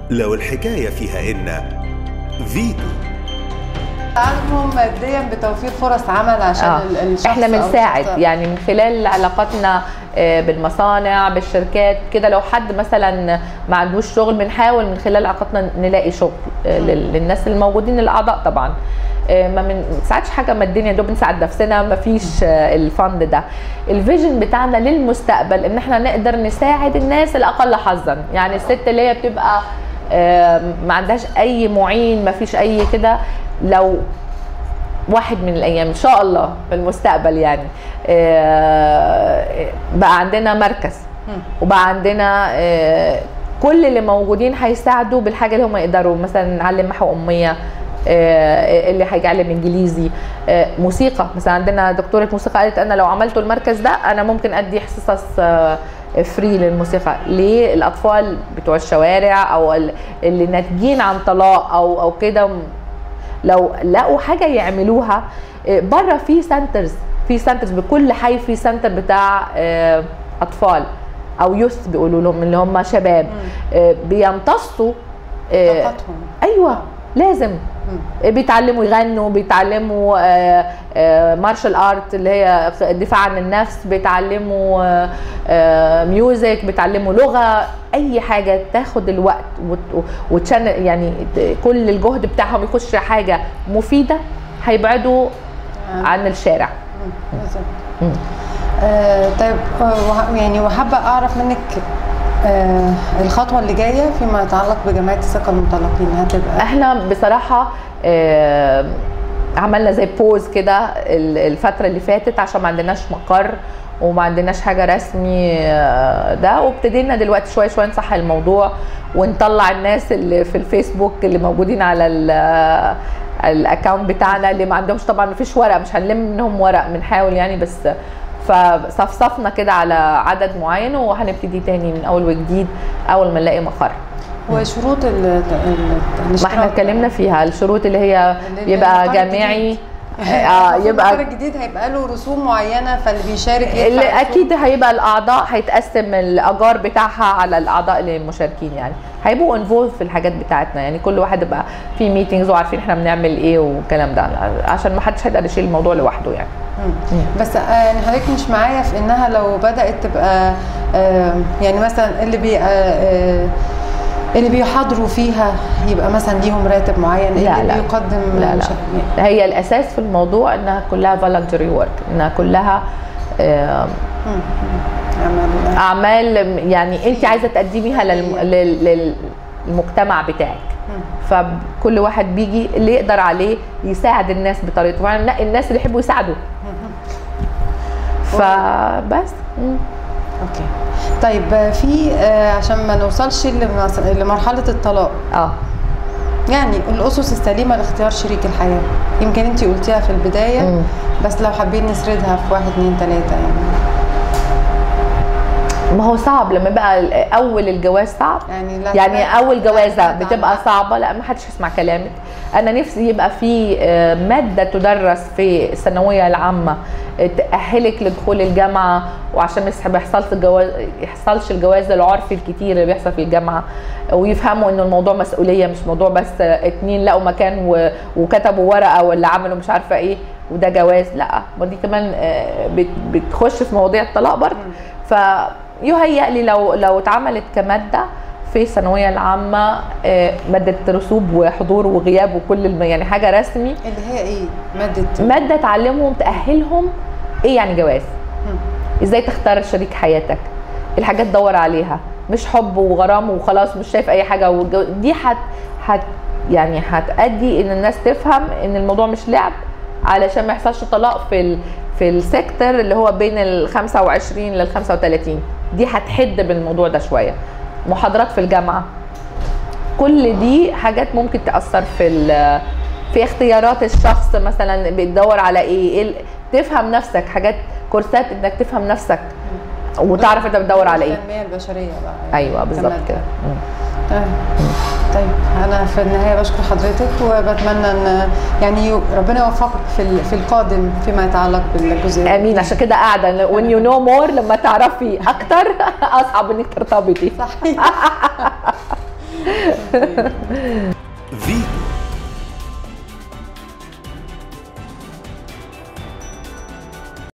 لو الحكاية فيها إن فيتو تعلمهم ماديا بتوفير فرص عمل عشان آه. ال- الشخص احنا أو بنساعد الشخص. يعني من خلال علاقاتنا آه، بالمصانع بالشركات كده لو حد مثلا ما عندوش شغل بنحاول من خلال علاقاتنا نلاقي شغل آه، لل- للناس الموجودين الاعضاء طبعا آه، ما بنساعدش حاجه ماديا يا دوب نساعد نفسنا ما فيش آه، الفند ده الفيجن بتاعنا للمستقبل ان احنا نقدر نساعد الناس الاقل حظا يعني الست اللي هي بتبقى آه، ما عندهاش اي معين ما فيش اي كده لو واحد من الايام ان شاء الله في المستقبل يعني آه، بقى عندنا مركز وبقى عندنا آه، كل اللي موجودين هيساعدوا بالحاجه اللي هم يقدروا مثلا نعلم محو اميه آه، اللي هيعلم انجليزي آه، موسيقى مثلا عندنا دكتوره موسيقى قالت انا لو عملتوا المركز ده انا ممكن ادي حصص آه، فري للموسيقى ليه الاطفال بتوع الشوارع او ال- اللي ناتجين عن طلاق او او كده لو لقوا حاجه يعملوها آه، بره في سنترز في سنترز بكل حي في سنتر بتاع آه، اطفال او يوث بيقولوا لهم اللي هم شباب آه، بيمتصوا آه، طاقتهم ايوه لازم بيتعلموا يغنوا بيتعلموا مارشال ارت اللي هي الدفاع عن النفس بيتعلموا آه، آه، ميوزك بيتعلموا لغه اي حاجه تاخد الوقت وت- وتشن يعني ت- كل الجهد بتاعهم يخش حاجه مفيده هيبعدوا عن الشارع بالظبط. آه طيب آه، وه- يعني وحابه اعرف منك آه الخطوه اللي جايه فيما يتعلق بجمعيه الثقه المطلقين هتبقى احنا بصراحه آه، عملنا زي بوز كده ال- الفتره اللي فاتت عشان ما عندناش مقر وما عندناش حاجه رسمي آه، ده وابتدينا دلوقتي شويه شويه نصح الموضوع ونطلع الناس اللي في الفيسبوك اللي موجودين على ال- الاكونت بتاعنا اللي ما عندهمش طبعا ما فيش ورق مش هنلم منهم ورق بنحاول يعني بس فصفصفنا كده على عدد معين وهنبتدي تاني من اول وجديد اول ما نلاقي مقر وشروط ال- ال- ما احنا اتكلمنا فيها الشروط اللي هي اللي يبقى المقر جامعي الجديد. اه المفروض المقر يبقى الجديد هيبقى له رسوم معينه فاللي بيشارك يدفع اللي رسوم. اكيد هيبقى الاعضاء هيتقسم الاجار بتاعها على الاعضاء اللي مشاركين يعني هيبقوا انفولف في الحاجات بتاعتنا يعني كل واحد يبقى في ميتنجز وعارفين احنا بنعمل ايه والكلام ده عشان ما حدش هيقدر يشيل الموضوع لوحده يعني مم. بس آه، يعني حضرتك مش معايا في انها لو بدات تبقى آه، يعني مثلا اللي بي آه، آه، اللي بيحاضروا فيها يبقى مثلا ليهم راتب معين لا، اللي لا. بيقدم لا مش- لا هي الاساس في الموضوع انها كلها فولنتري ورك انها كلها آه، مم. مم. عمل- اعمال يعني انت عايزه تقدميها للم- لل- للمجتمع بتاعك فكل واحد بيجي اللي يقدر عليه يساعد الناس بطريقته طبعا لا الناس اللي يحبوا يساعدوا فبس مم. اوكي طيب آه، في آه، عشان ما نوصلش لمس- لمرحله الطلاق اه يعني الاسس السليمه لاختيار شريك الحياه يمكن انت قلتيها في البدايه مم. بس لو حابين نسردها في واحد اتنين تلاته يعني ما هو صعب لما بقى اول الجواز صعب يعني لا يعني اول جوازه لا تبعد بتبقى عن- صعبه لا ما حدش يسمع كلامك انا نفسي يبقى في آه، ماده تدرس في الثانويه العامه آه، تاهلك لدخول الجامعه وعشان ما يحصلش الجواز يحصلش الجواز العرفي الكتير اللي بيحصل في الجامعه ويفهموا ان الموضوع مسؤوليه مش موضوع بس آه، اتنين لقوا مكان و- وكتبوا ورقه ولا عملوا مش عارفه ايه وده جواز لا ما دي كمان آه، بت- بتخش في مواضيع الطلاق برضه فيهيأ لي لو لو اتعملت كماده في الثانويه العامه آه، ماده رسوب وحضور وغياب وكل الم... يعني حاجه رسمي اللي هي ايه ماده ماده تعلمهم تاهلهم ايه يعني جواز مم. ازاي تختار شريك حياتك الحاجات تدور عليها مش حب وغرام وخلاص مش شايف اي حاجه والجو... دي هت هت يعني هتأدي ان الناس تفهم ان الموضوع مش لعب علشان ما يحصلش طلاق في ال... في السيكتور اللي هو بين ال 25 لل 35 دي هتحد بالموضوع ده شويه محاضرات في الجامعه كل دي حاجات ممكن تاثر في ال- في اختيارات الشخص مثلا بتدور على ايه, إيه ال- تفهم نفسك حاجات كورسات انك تفهم نفسك وتعرف انت بتدور على ايه التنميه البشريه بقى يعني ايوه بالظبط كمادة. كده مم. تمام. طيب انا في النهايه بشكر حضرتك وبتمنى ان يعني ربنا يوفقك في ال- في القادم فيما يتعلق بالجزء ده. امين عشان كده قاعده when you know more لما تعرفي اكتر اصعب انك ترتبطي صحيح فيتو